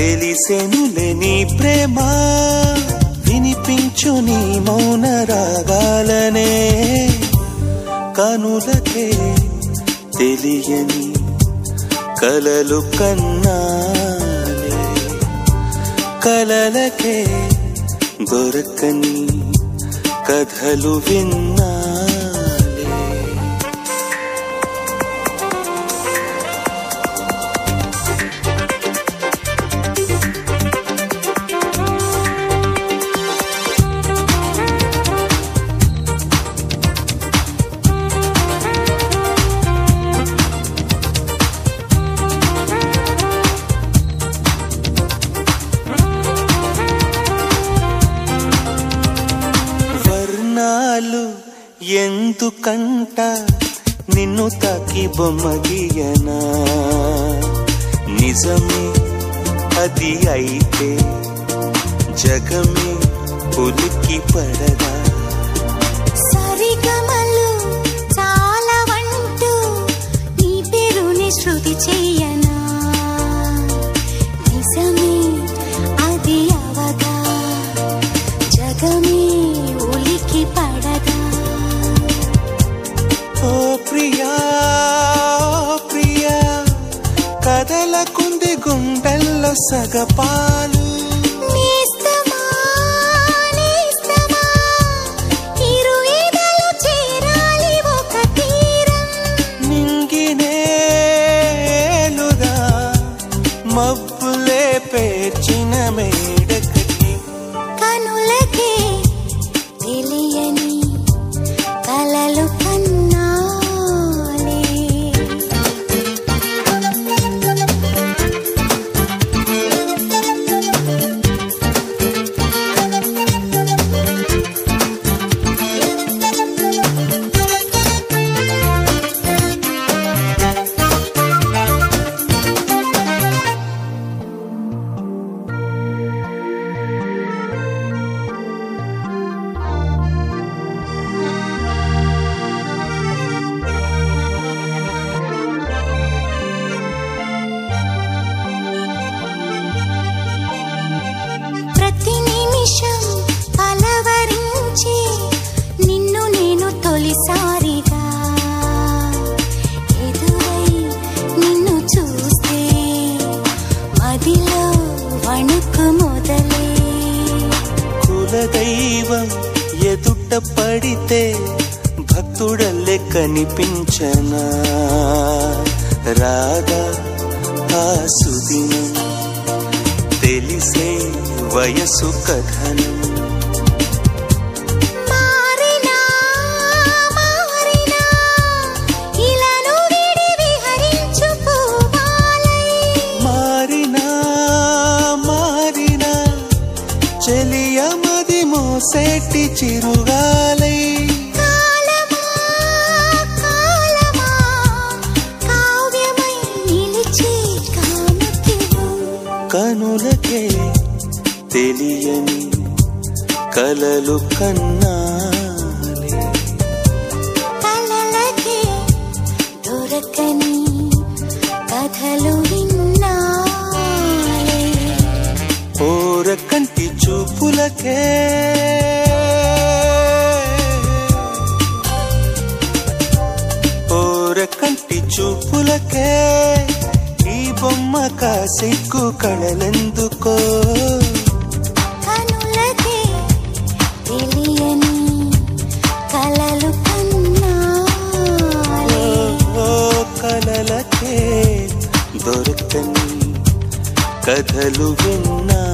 తెలిసెనులే నీ ప్రేమ వినిపించు నీ మౌన రాగాలనే కనులకే తెలియని కలలు కన్నానే కలలకే దొరకని కథలు విన్నాలే వర్ణాలు ఎందుకంట నిన్ను తాకి బొమ్మ గీయనా నిజమే అది అయితే జగమే ఉలిక్కి పడదా సరిగమలు చాలా వంటూ నీ పేరుని శృతి చెయ్యనా నిజమే అది అవగా జగమే ఉలికి పడదా ఓ ప్రియా ఓ ప్రియా కదలకుంది గుండెల్లో సగపాలు నేస్తమా నేస్తమా ఇరు ఎదలు చేరాలి ఒక తీరం నింగినేలుగా మబ్బులే పేర్చిన మేడకటి కనులకే తెలియని కలలు కన్నాలే ప్రతి నిమిషం పలవరించి నిన్ను నేను తొలిసారిగా ఎదురై నిన్ను చూస్తే మదిలో వణుకు మొదలే కులదైవం ఎదుట పడితే భక్తుడల్లే కనిపించనా రాగా ఆ సుదినం తెలిసే వయసు కథనం మారినా మారినా ఇలాను విడి విహరించు పూవాలై మారినా మారినా చెలియమది మోసేటి చిరుగాలై కాలమా కాలమా కావ్యమై నిలిచే కానుకివు కనులకే తెలియని కలలు కన్నాలే కలలకే దొరకని కథలు విన్నాలే ఓర కంటి చూపులకే ఓర కంటి చూపులకే ఈ బొమ్మ కాసిక్కు కళలెందుకో కనులకే తెలియని కలలు కన్నాలే ఓ కలలకే దొరకని కథలు విన్నా